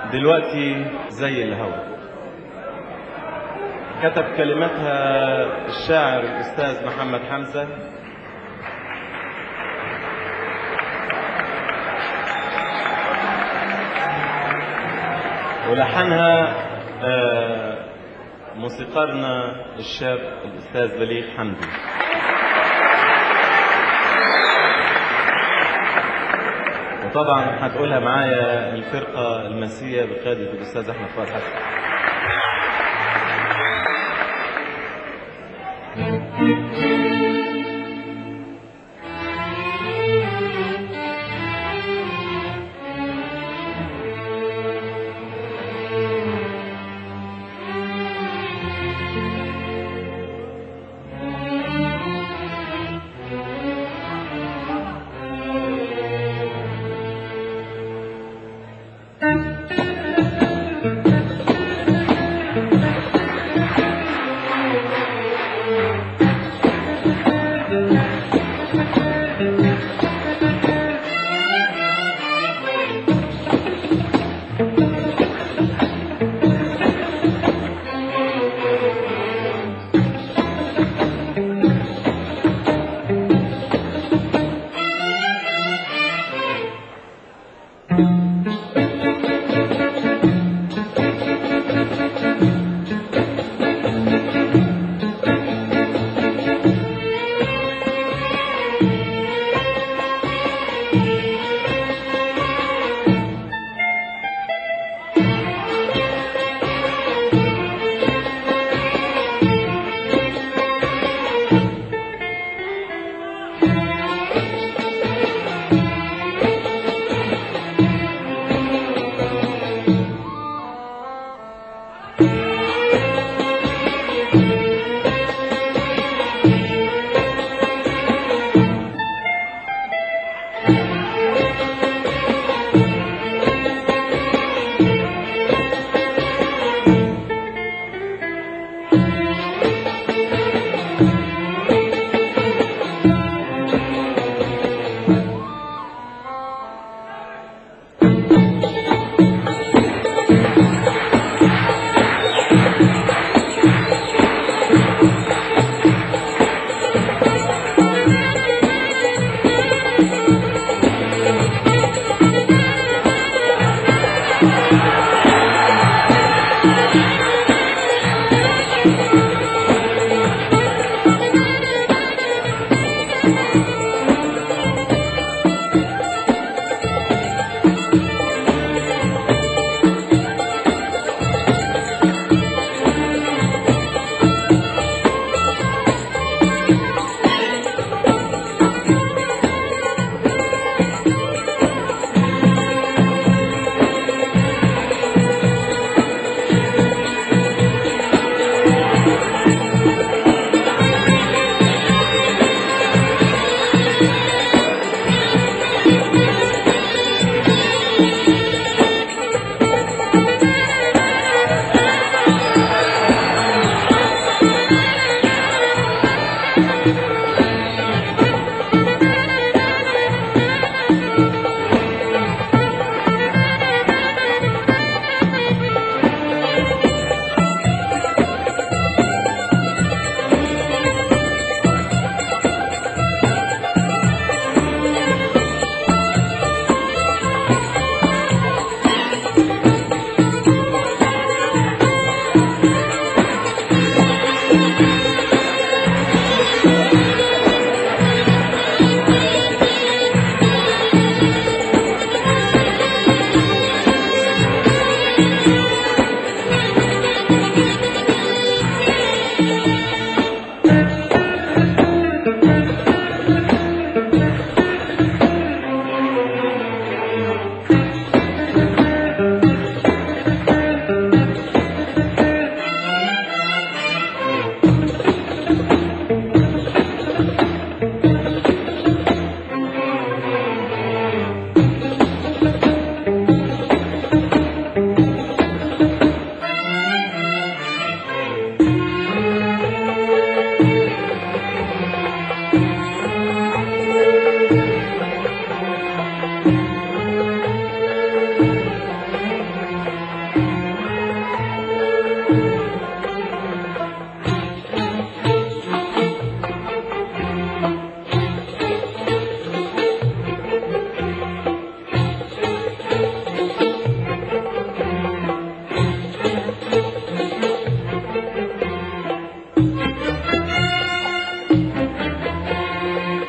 دلوقتي زي الهوى كتب كلماتها الشاعر الأستاذ محمد حمزة ولحنها آه، موسيقارنا الشاب الأستاذ بليغ حمدي وطبعا هتقولها معايا الفرقة المسية بقيادة الأستاذ أحمد فؤاد حسن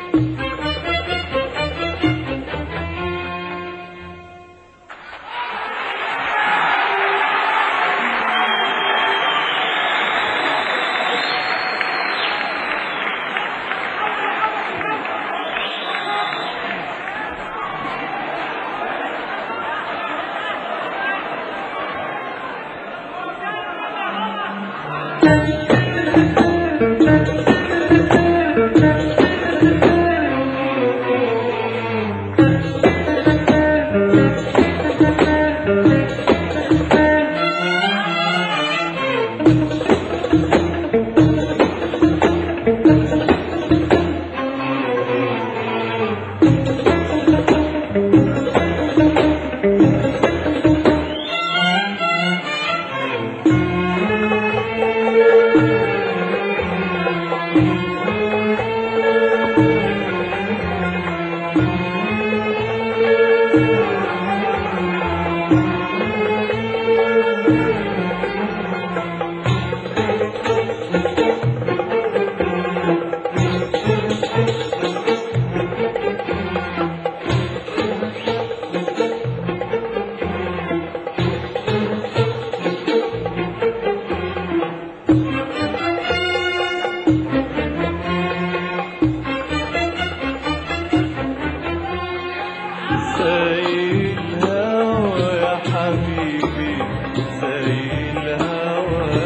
زي الهوى يا حبيبي زي الهوى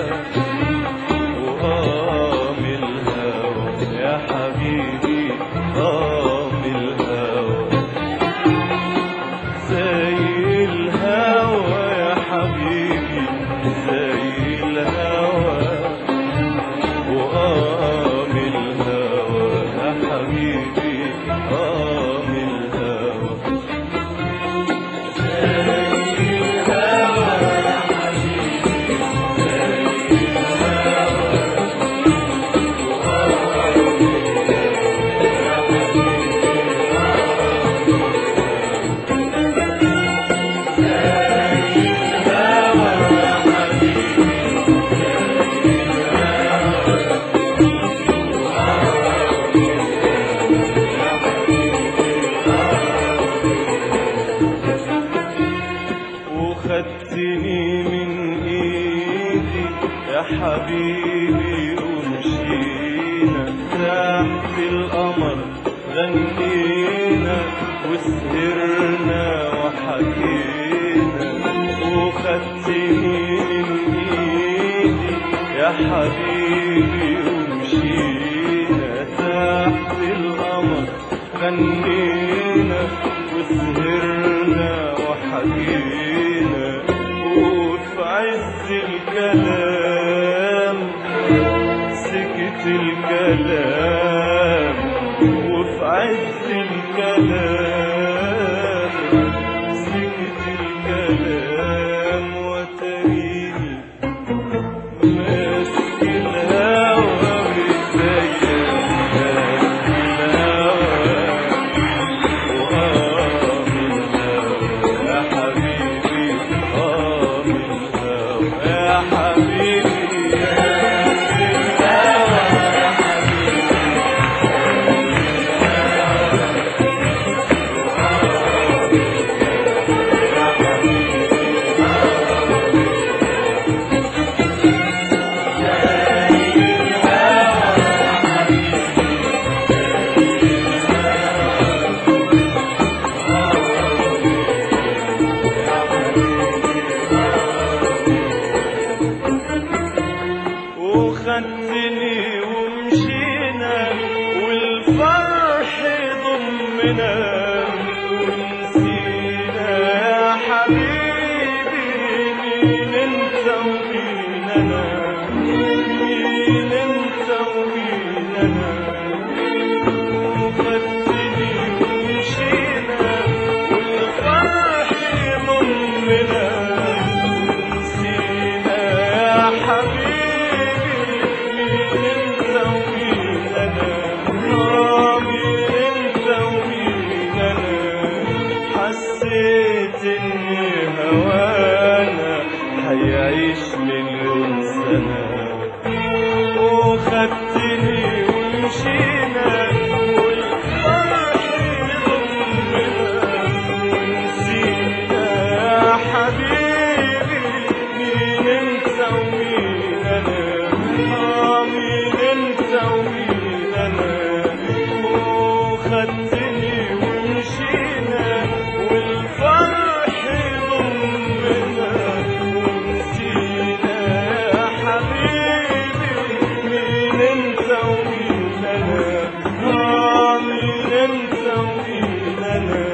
وقام الهوى يا حبيبي قام الهوى زي الهوى يا حبيبي زي الهوى وقام الهوى يا حبيبي قام الهوى وخدتني من ايدي يا حبيبي ومشينا تحت القمر غنينا وسهرنا وحكينا وخدتني من ايدي يا حبيبي ومشينا تحت القمر غنينا وسهرنا وحكينا وفي عز الكلام سكت الكلام وفي عز الكلام سكت الكلام وتريني ماسك الهوى بإيديا ماسك الهوى وقام الهوى يا حبيبي قام الهوى يا حبيبي ماسك الهوى يا وخدتني ومشينا والفرح ضمنا ونسينا يا حبيبي مين انت ومين انا مين انت ومين انا وخدتني ومشينا والفرح ضمنا ونسينا يا حبيبي مين انت ومين انا آه، مين انت ومين خدتني ومشينا والفرح ضمنا ونسينا يا حبيبي مين انت ومين انا آه مين انت ومين انا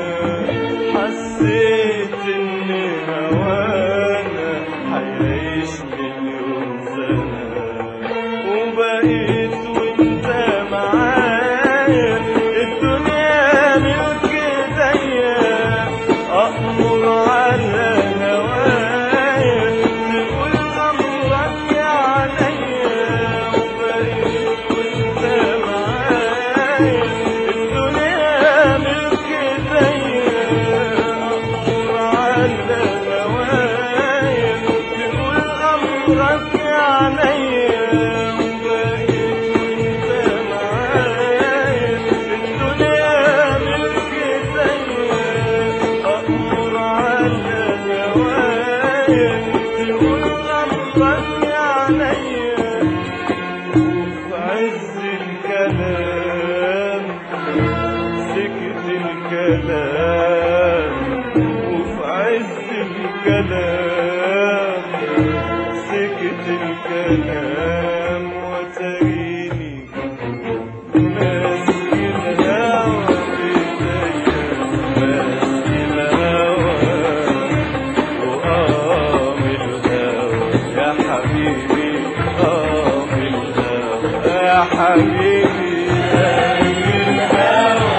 حسيت ان هوانا هيعيش مليون سنة وبقيت وانت معايا الدنيا ملك ايديا أأمر على هوايا تقول أمرك يا عليا وبقيت وانت معايا الدنيا ملك ايديا أأمر على هوايا تقول أمرك يا عليا وبقيت وانت معايا الدنيا ملك ايديا أأمر على هوايا تقول أمرك يا عليا وفي عز الكلام سكت الكلام وفي عز الكلام سكت الكلام وتريني ماسك الهوى بيديا ماسك الهوى وقام الهوى يا حبيبي قام الهوى يا حبيبي قام الهوى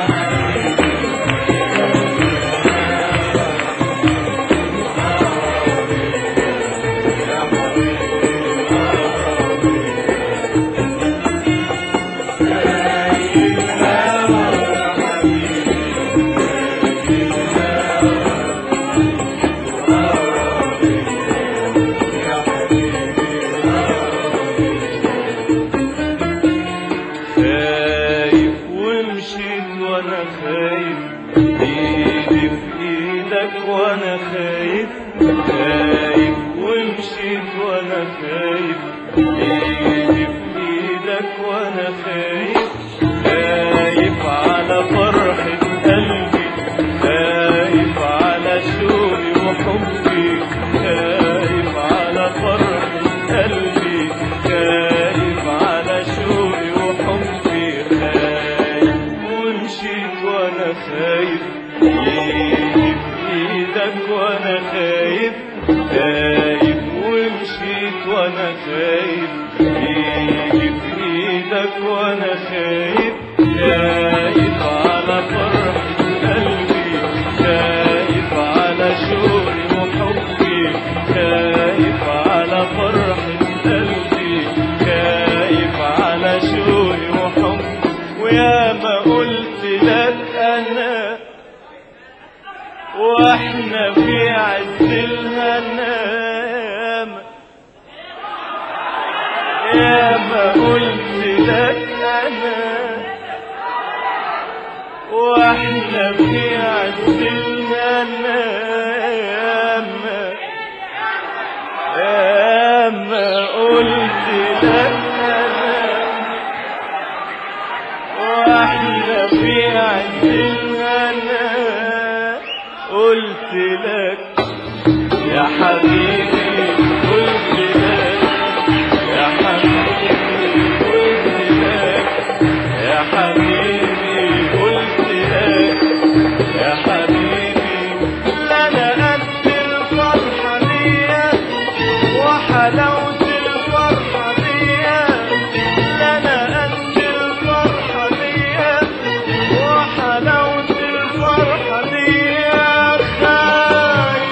خايف ومشيت وانا خايف ايدي في ايدك وانا خايف خايف ومشيت وانا خايف ايدي في ايدك وانا خايف خايف على فرحة قلبي خايف على شوقي وحبي خايف على فرحة قلبي خايف على شوقي وحبي خايف ومشيت وانا خايف ايدي في ايدك وانا خايف خايف ومشيت وانا خايف ايدي في ايدك وانا خايف خايف على فرحة قلبي خايف على شوقي وحبي خايف على فرحة قلبي خايف على شوقي وحبي ويا ما قلت لك انا واحنا في عز الهنام يا ما قلت لك انا واحنا في عز الهنام يا ما قلت لك انا واحنا في عز الهنا قلت لك يا حبيبي قلت لك يا حبيبي قلت لك يا حبيبي قلت لك يا حبيبي لا انا قد الفرحه دي وحلاوه الفرحه دي لا انا قد الفرحه دي وحلاوه الفرحه دي خايف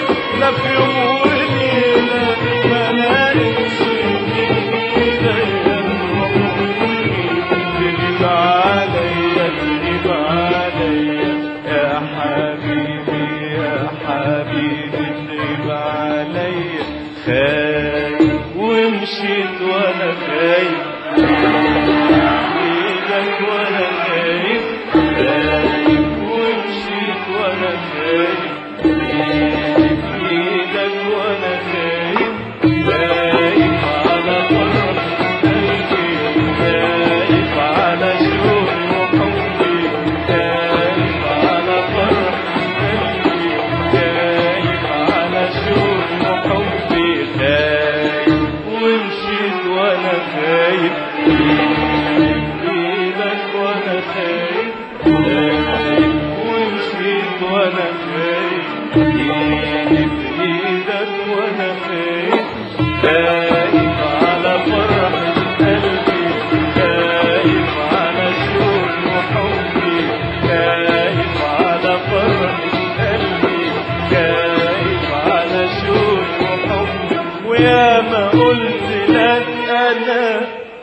خايف خايف ومشيت وانا خايف ايدي في ايدك وانا خايف خايف على فرحة قلبي خايف على شوق وحبي خايف على فرحة قلبي خايف على شوق وحبي ويا ما قلت لك انا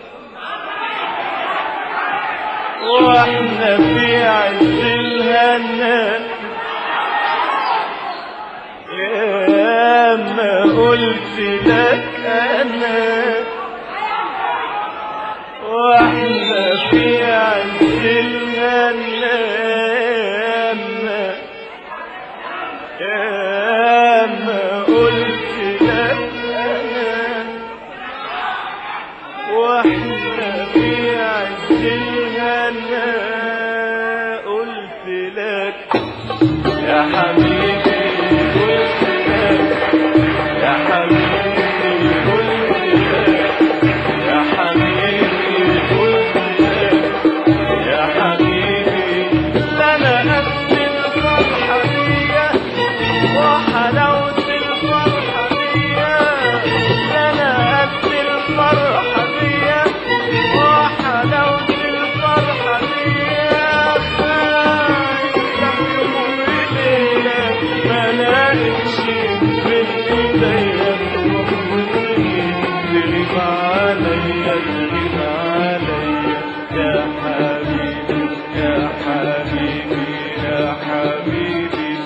واحنا في عز الهنا يا ما قلت لك انا واحنا في عز الهنا يا ما قلت لك انا واحنا في عز الهنا قلت لك يا حبيبي قلت لك يا حبيبي قلت لك يا حبيبي قلت لك يا حبيبي لا انا قد الفرحه دي وحلاوه الفرحه دي لا انا قد الفرحه دي وحلاوه الفرحه دي خايف يمر ليلك ما لاقيش من ايديا تغيب عليا تغيب عليا يا حبيبي يا حبيبي يا حبيبي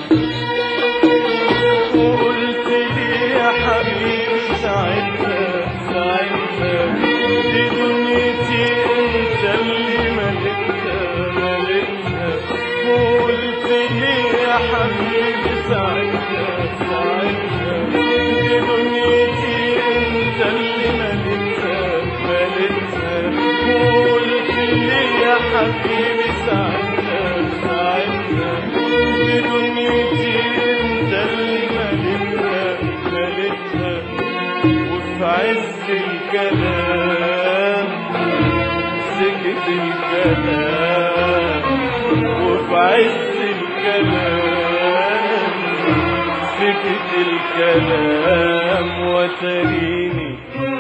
وقلت لي يا حبيبي ساعتها ساعتها دي دنيتي انت اللي ملكتها ملكتها وقلت لي يا حبيبي ساعتها ساعتها دي دنيتي انت اللي ملكتها ملكتها وقلت لي يا حبيبي ساعتها ساعتها دي دنيتي انت اللي ملكتها ملكتها وفي عز الكلام سكت الكلام وفي عز الكلام سكت الكلام وتريني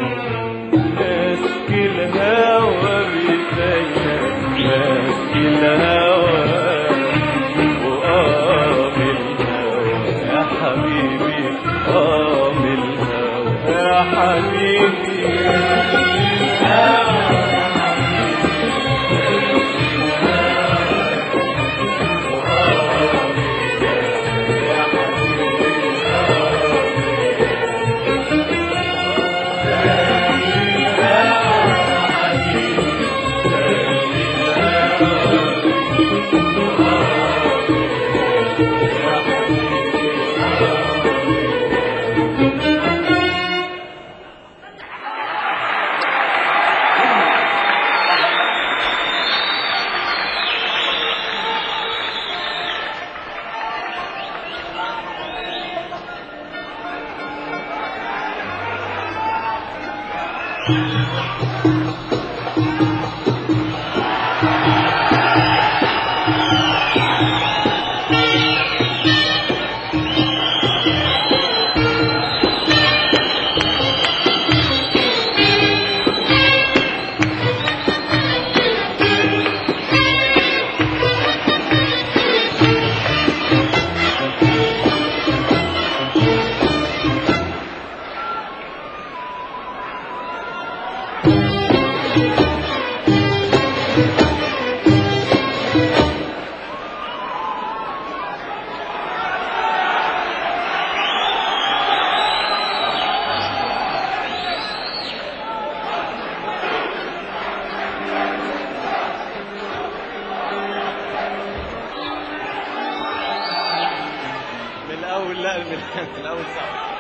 ماسك الهوى بيديا ماسك الهوى وقام الهوى يا حبيبي قام الهوى يا حبيبي من الاول لا من من الاول صعب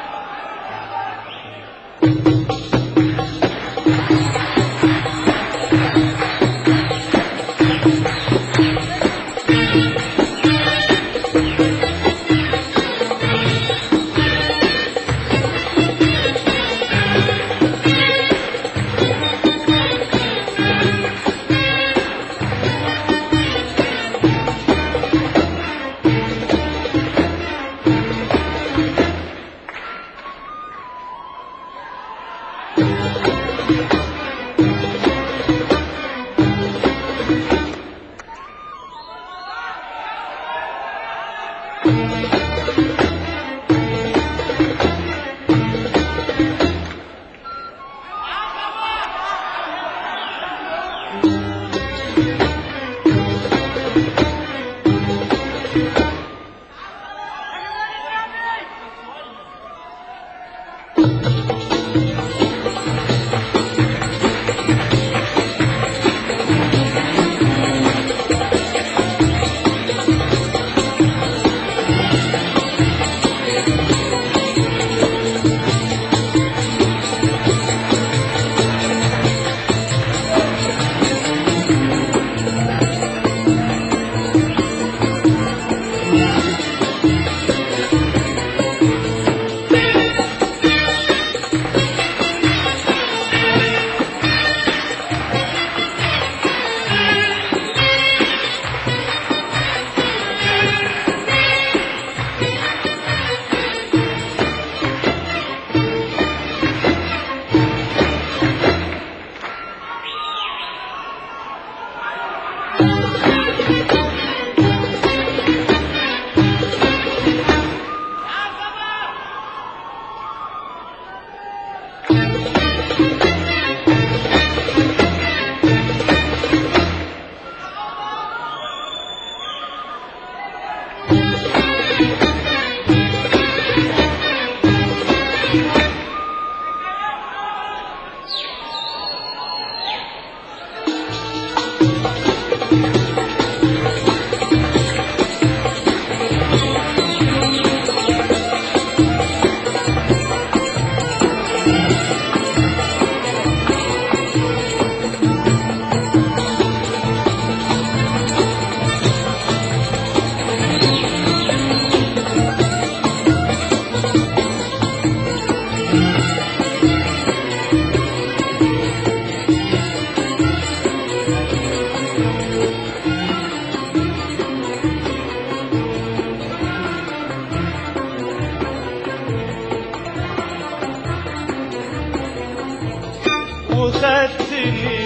وخدتني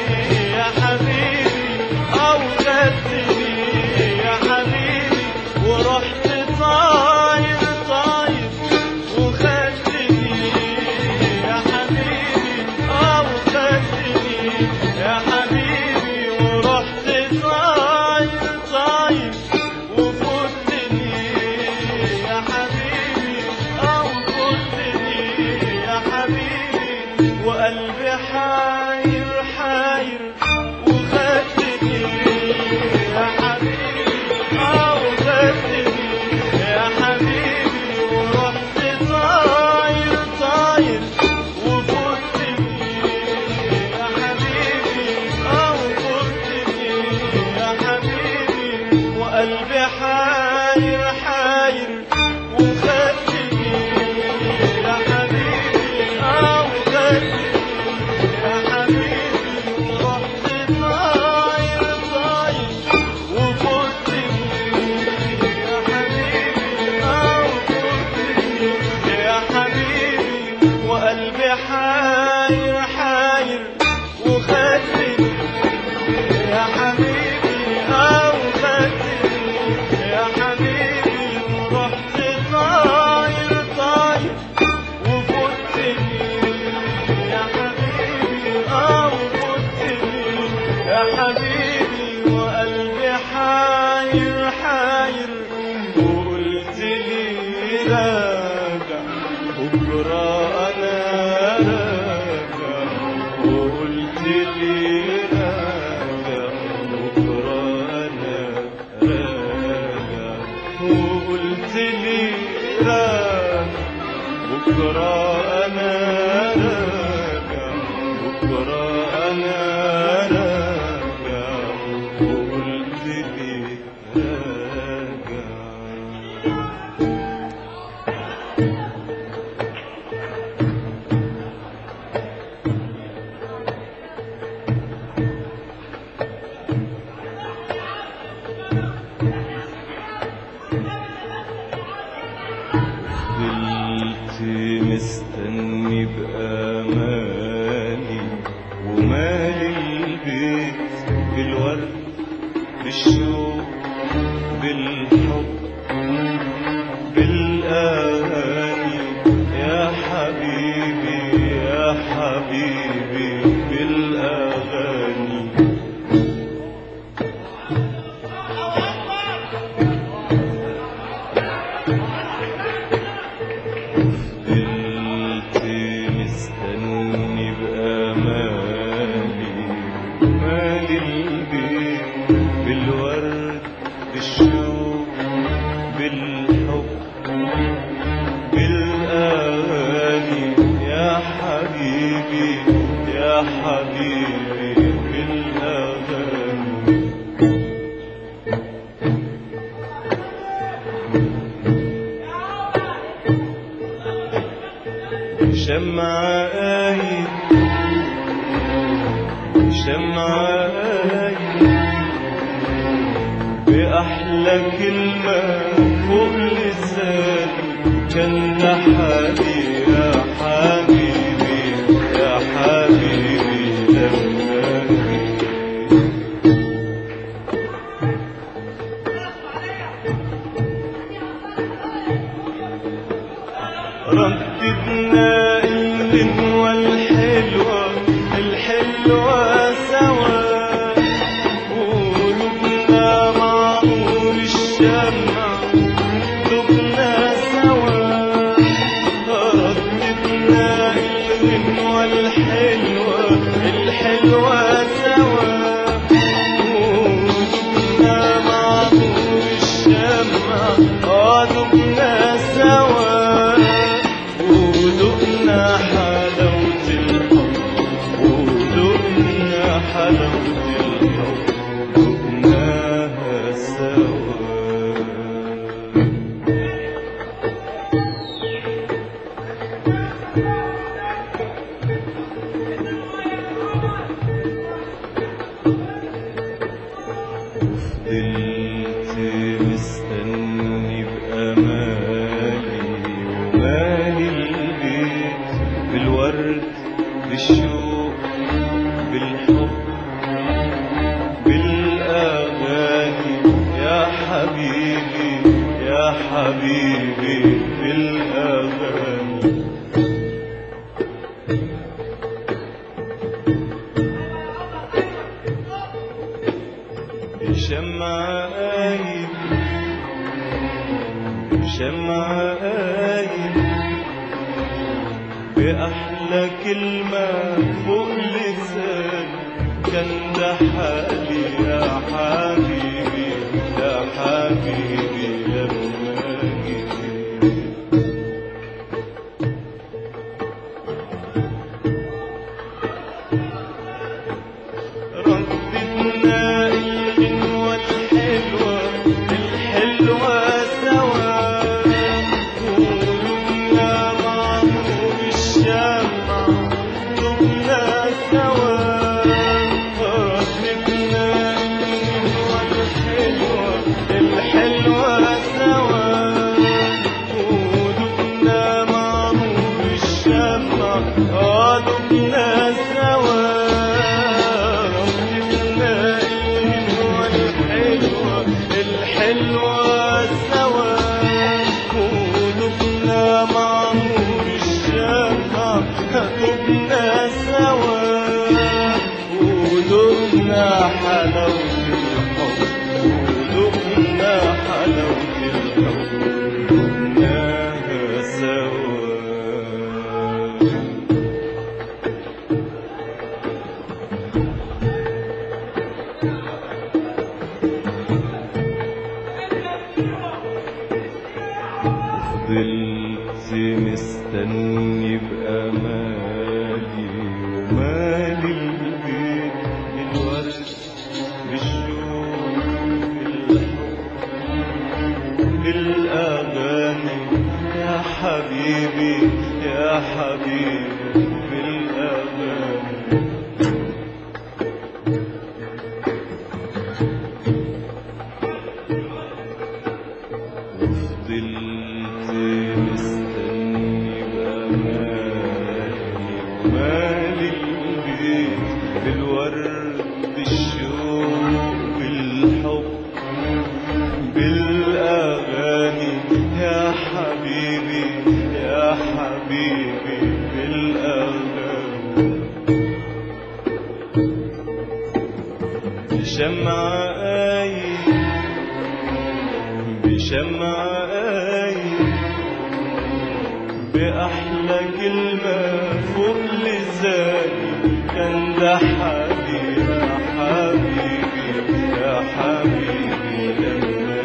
يا حبيبي او خدتني يا حبيبي ورحت طاير طاير وخدتني يا حبيبي او خدتني يا حبيبي ورحت طاير طاير وفوتني يا حبيبي او فوتني يا حبيبي وقلبي حاير حاير وخدتني يا حبيبي او خدتني يا حبيبي ورحت طاير طاير وفوتني يا حبيبي او فوتني يا حبيبي وقلبي حاير حاير وخدتني يا حبيبي او خدتني يا حبيبي ورحت طاير طاير وفوتني يا حبيبي او فوتني يا حبيبي وقلبي حاير حاير وخدتني يا حبيبي او خدتني يا حبيبي ورحت طاير طاير وفوتني يا حبيبي او فوتني يا حبيبي وقلبي حاير حاير وقلت لي راجع بكره انا راجع وقلت لي راجع بكره انا راجع وقلت لي راجع بكرة أنا راجع بكرة أنا راجع وقلت لي راجع فضلت مستني بأمالي ومالي البيت بالورد بالشوق بالحب بالشوق بالحب بالأغاني يا حبيبي يا حبيبي بالأغاني شمعة آية شمعة آية بأحلى كلمة فوق لساني كان ده حالي يا حبيبي يا حبيبي لما جيت رددنا الغنوة الحلوة الحلوة سوا قلوبنا مع نور الشمع دبنا سوا رددنا الغنوة الحلوة الحلوة سوا قلوبنا مع نور الشمع آه دبنا سوا ودقنا حلاوة الحب ودقنا حلاوة الحب دقناها سوا فضلت مستني بأمالي ومالي البيت بالورد بالشوق بالحب بالأغاني يا حبيبي يا حبيبي بالأغاني بشمعة آية بشمعة آية بأحلى كلمة فوق لساني كان ده حالي يا حبيبي يا حبيبي لما جيت رددنا الغنوة الحلوة الحلوة سوا قلوبنا مع نور الشمع دبنا سوا رددنا الغنوة الحلوة الحلوة سوا قلوبنا مع نور الشمع آه دبنا سوا ربنا الغنوة الحلوة الحلوة سوا قلوبنا مع نور الشمع دبنا سوا ودقنا حلاوة الحب ودقنا حلاوة الحب دقناها سوا فضلت مستني بأمالي ومالي البيت بالورد بالشوق بالحب بالأغاني يا حبيبي يا حبيبي بالأغاني فضلت مستني بأمالي ومالي البيت بالورد بالشوق بالحب بالأغاني يا حبيبي يا حبيبي بالأغاني بشمعة آية بشمعة آية بأحلى كلمة فوق لساني كان ده حبيبي يا حبيبي يا حبيبي لما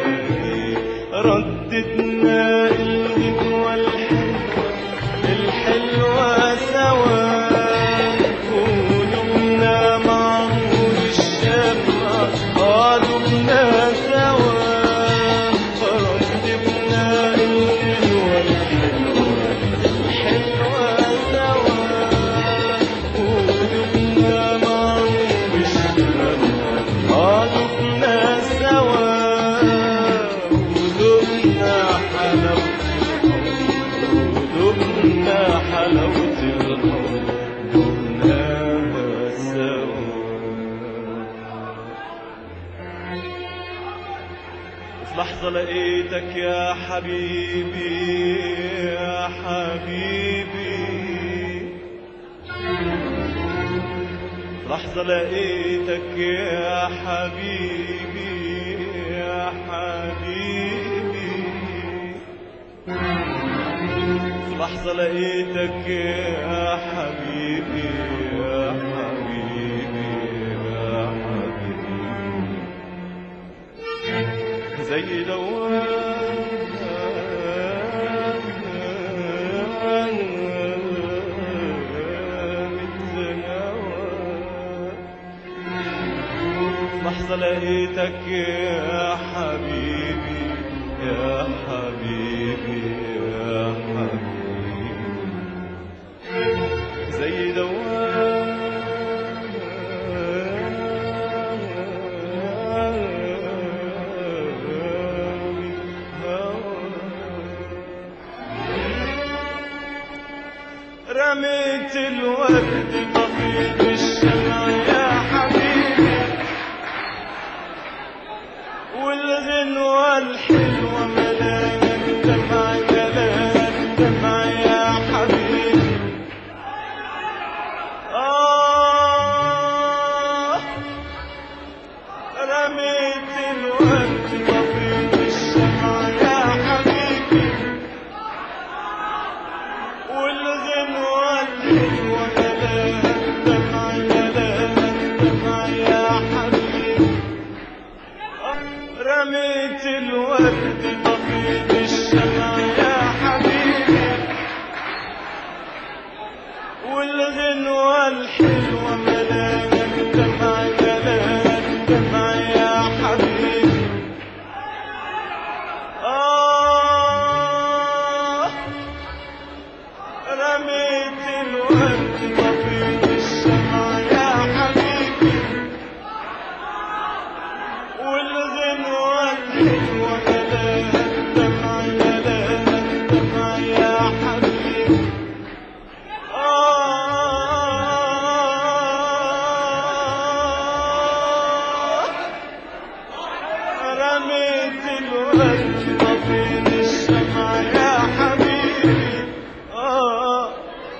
رددنا الغنوة الحلوة الحلوة سوا قلوبنا معمول الشمع قلوبنا سوا رددنا الغنوة الحلوة الحلوة سوا قلوبنا معمول الشمع قلوبنا سوا قلوبنا حلاوة قلوبنا حلاوة الحب دونها سوا في لحظة لقيتك يا حبيبي يا حبيبي في لحظة لقيتك يا حبيبي يا حبيبي في لحظة لقيتك يا حبيبي يا حبيبي يا حبيبي زي دوام لحظة لقيتك يا حبيبي يا حبيبي يا حبيبي زي دوام رميت الورد طفيت الشمع يا حبيبي والغنوة الحلوة ملاك الدمع ملاك الدمع يا حبيبي آه رميت الورد طفيت الشمع يا حبيبي والغنوة الحلوة ملاك الدمع ملاك الدمع يا حبيبي رميت الورد طفيت الشمع يا حبيبي والغنوة الحلوة ملاك الدمع ملاك الدمع يا حبيبي آه رميت الورد طفيت الشمع يا حبيبي والغنوة الحلوة ملاك الدمع ملاك الدمع يا حبيبي آه رميت الورد طفيت الشمع يا حبيبي آه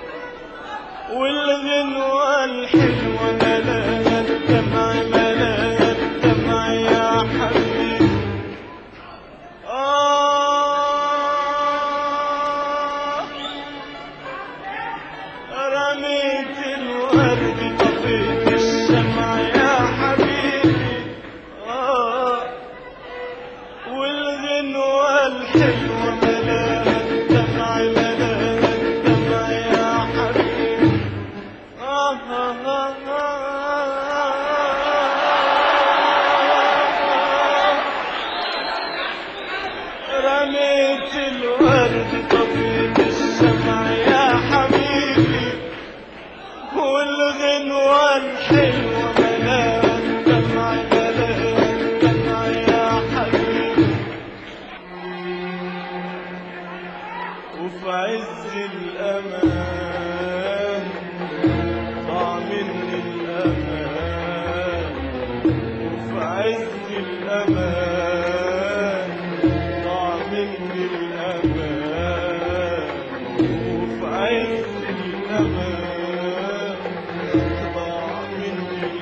والغنوة الحلوة ملاك الدمع ملاك الدمع يا حبيبي آه رميت الورد طفيت الشمع يا حبيبي آه والغنوة الحلوة ملاك دمع ملاك دمع يا حبيبي آه آه آه آه رميت الورد طفيت الشمع يا حبيبي والغنوة الحلوة ملاك دمع ملاك دمع يا حبيبي وفي عز الأمان ضاع مني الأمان وفي عز الأمان ضاع مني الأمان وفي عز الأمان ضاع مني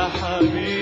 حبيبي